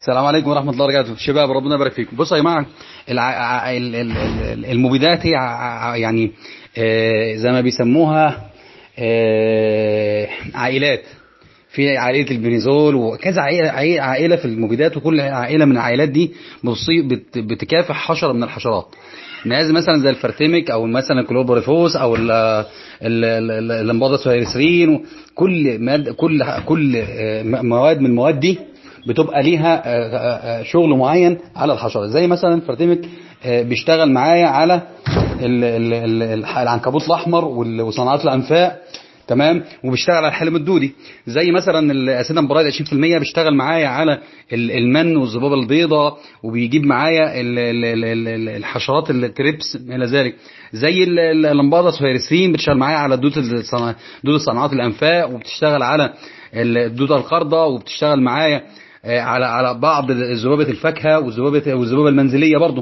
السلام عليكم ورحمة الله وبركاته شباب ربنا يبارك فيكم بصوا يا جماعة الع... ال- ال- ال- المبيدات هي ع- يعني آه، زي ما بيسموها آه، عائلات في عائلة البنيزول وكذا عائلة, عائلة- عائلة في المبيدات وكل عائلة من العائلات دي بتصيب بت- بتكافح حشرة من الحشرات ناس مثلا زي الفرتمك او مثلا الكلوبوريفوس او ال- ال- ال- اللمبادا سويرسرين كل ماد كل كل آه، م- مواد من المواد دي بتبقى ليها آه، آه، آه، شغل معين على الحشره زي مثلا فرتمك آه، بيشتغل معايا على ال- ال- ال- الح- العنكبوت الاحمر وال- وصناعات الانفاق تمام وبيشتغل على الحلم الدودي زي مثلا الاسيدم برايد 20% بيشتغل معايا على ال- المن والذبابه البيضاء وبيجيب معايا ال- ال- ال- ال- الحشرات التريبس الى ذلك زي ال- ال- اللمبادا سويرسين بتشتغل معايا على دود الصنا- دود صناعات الانفاق وبتشتغل على الدوده القرضه وبتشتغل معايا آه، على على بعض ذبابه الفاكهه والذبابه والذبابه المنزليه برضه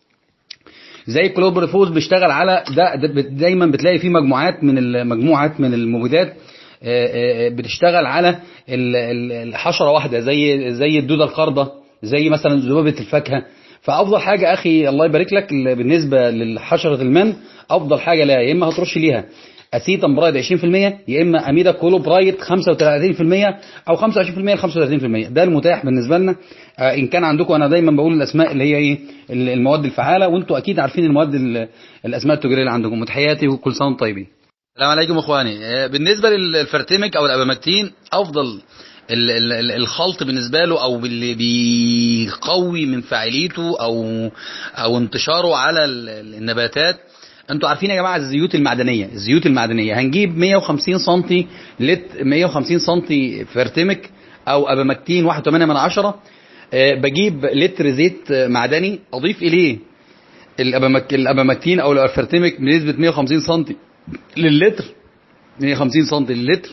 زي كلوبريفوز بيشتغل على ده, ده بت- دايما بتلاقي فيه مجموعات من المجموعات من المبيدات آه، آه، بتشتغل على ال- ال- الحشره واحده زي زي الدوده القارضه زي مثلا ذبابه الفاكهه فافضل حاجه اخي الله يبارك لك ال- بالنسبه للحشره المن افضل حاجه لها يا اما هترش ليها اسيتم برايد 20% يا اما اميدا كولو برايد 35% او 25% ل 35% ده المتاح بالنسبه لنا آه، ان كان عندكم انا دايما بقول الاسماء اللي هي ايه ال- المواد الفعاله وانتم اكيد عارفين المواد ال- الاسماء التجاريه اللي عندكم وتحياتي وكل سنه وانتم طيبين السلام عليكم اخواني آه، بالنسبه للفرتمك او الابامكتين افضل ال- ال- ال- الخلط بالنسبه له او اللي بيقوي من فاعليته او او انتشاره على ال- ال- النباتات انتوا عارفين يا جماعه الزيوت المعدنيه الزيوت المعدنيه هنجيب 150 سم لت 150 سم فرتمك او ابامكتين 1.8 من عشرة آه، بجيب لتر زيت آه، معدني اضيف اليه الابامك الابامكتين او الفرتمك بنسبه 150 سم للتر 150 سم للتر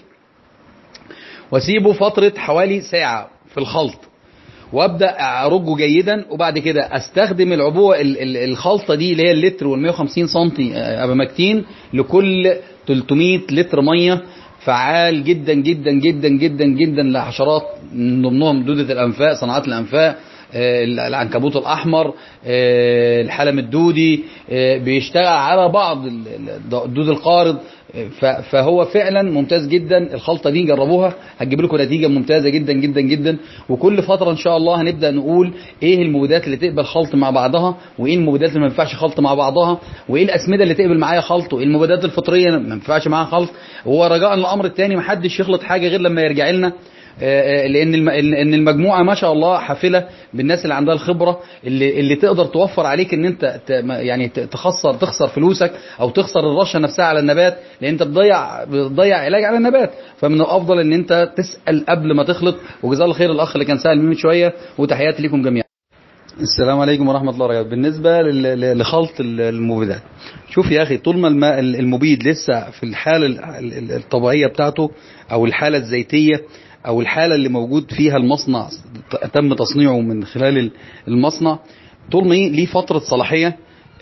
واسيبه فتره حوالي ساعه في الخلط وابدا ارجه جيدا وبعد كده استخدم العبوه ال- ال- الخلطه دي اللي هي اللتر وال 150 سم ابامكتين لكل 300 لتر ميه فعال جدا جدا جدا جدا جدا لحشرات من ضمنهم دوده الانفاق صناعات الانفاق آه، العنكبوت الاحمر آه، الحلم الدودي آه، بيشتغل على بعض ال- ال- الدود القارض آه، ف- فهو فعلا ممتاز جدا الخلطه دي جربوها هتجيب لكم نتيجه ممتازه جدا جدا جدا وكل فتره ان شاء الله هنبدا نقول ايه المبيدات اللي تقبل خلط مع بعضها وايه المبيدات اللي ما ينفعش خلط مع بعضها وايه الاسمده اللي تقبل معايا خلط وايه المبيدات الفطريه ما ينفعش معاها خلط ورجاء الامر الثاني ما حدش يخلط حاجه غير لما يرجع لنا آه، آه، لان الم- ان المجموعه ما شاء الله حافله بالناس اللي عندها الخبره اللي اللي تقدر توفر عليك ان انت ت- ما- يعني ت- تخسر تخسر فلوسك او تخسر الرشه نفسها على النبات لان انت بتضيع بتضيع علاج على النبات فمن الافضل ان انت تسال قبل ما تخلط وجزاه الله خير الاخ اللي كان سال من شويه وتحياتي لكم جميعا السلام عليكم ورحمة الله وبركاته بالنسبة لل- ل- لخلط ال- المبيدات شوف يا أخي طول ما الماء ال- المبيد لسه في الحالة ال- ال- الطبيعية بتاعته أو الحالة الزيتية أو الحالة اللي موجود فيها المصنع ت- تم تصنيعه من خلال ال- المصنع طول ما ليه فترة صلاحية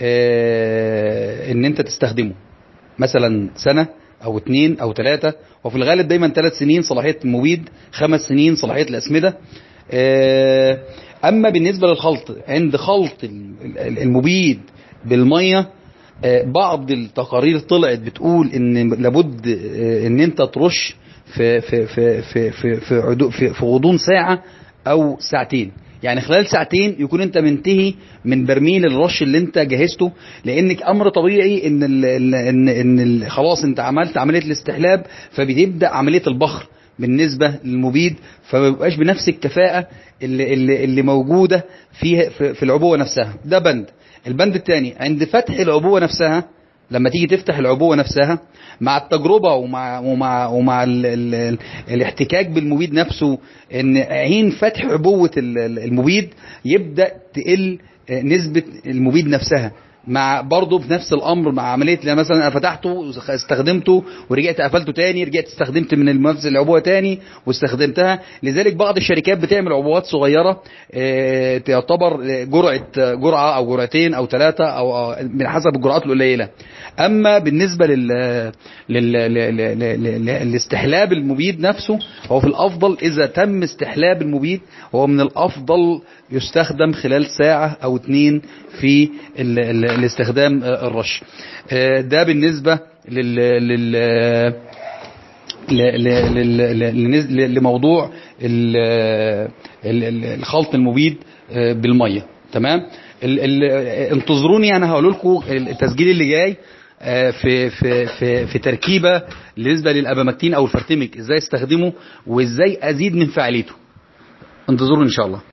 آه، إن أنت تستخدمه مثلا سنة أو اتنين أو تلاتة وفي الغالب دايما ثلاث سنين صلاحية المبيد خمس سنين صلاحية الأسمدة آه، أما بالنسبة للخلط عند خلط ال- ال- المبيد بالمية آه، بعض التقارير طلعت بتقول ان لابد آه، ان انت ترش في في في في في في, عدو- في, في غضون ساعة او ساعتين يعني خلال ساعتين يكون انت منتهي من برميل الرش اللي انت جهزته لانك امر طبيعي ان ال ان ان, إن ال خلاص انت عملت عمليه الاستحلاب فبتبدا عمليه البخر بالنسبه للمبيد فما بيبقاش بنفس الكفاءه اللي اللي, اللي موجوده فيه في, في العبوه نفسها ده بند البند الثاني عند فتح العبوه نفسها لما تيجي تفتح العبوه نفسها مع التجربه ومع ومع ومع ال ال ال الاحتكاك بالمبيد نفسه ان حين فتح عبوه ال- ال- المبيد يبدا تقل آه، نسبه المبيد نفسها مع برضه في نفس الامر مع عمليه لما مثلا انا فتحته استخدمته ورجعت قفلته تاني رجعت استخدمت من نفس العبوه تاني واستخدمتها لذلك بعض الشركات بتعمل عبوات صغيره آه، تعتبر جرعه جرعه او جرعتين او ثلاثه او أو من حسب الجرعات القليله اما بالنسبه لل لل لل- لل- لل- لاستحلاب المبيد نفسه هو في الافضل اذا تم استحلاب المبيد هو من الافضل يستخدم خلال ساعه او اتنين في ال ال الاستخدام آه، الرش آه، ده بالنسبه لل لل ل- ل- ل- ل- لنز- ل- لموضوع ال- ال- ال- الخلط المبيد آه، بالميه تمام ال- ال- انتظروني انا هقول لكم التسجيل اللي جاي آه، في في في في تركيبه بالنسبه للابامكتين او الفرتمك ازاي استخدمه وازاي ازيد من فعاليته انتظروني ان شاء الله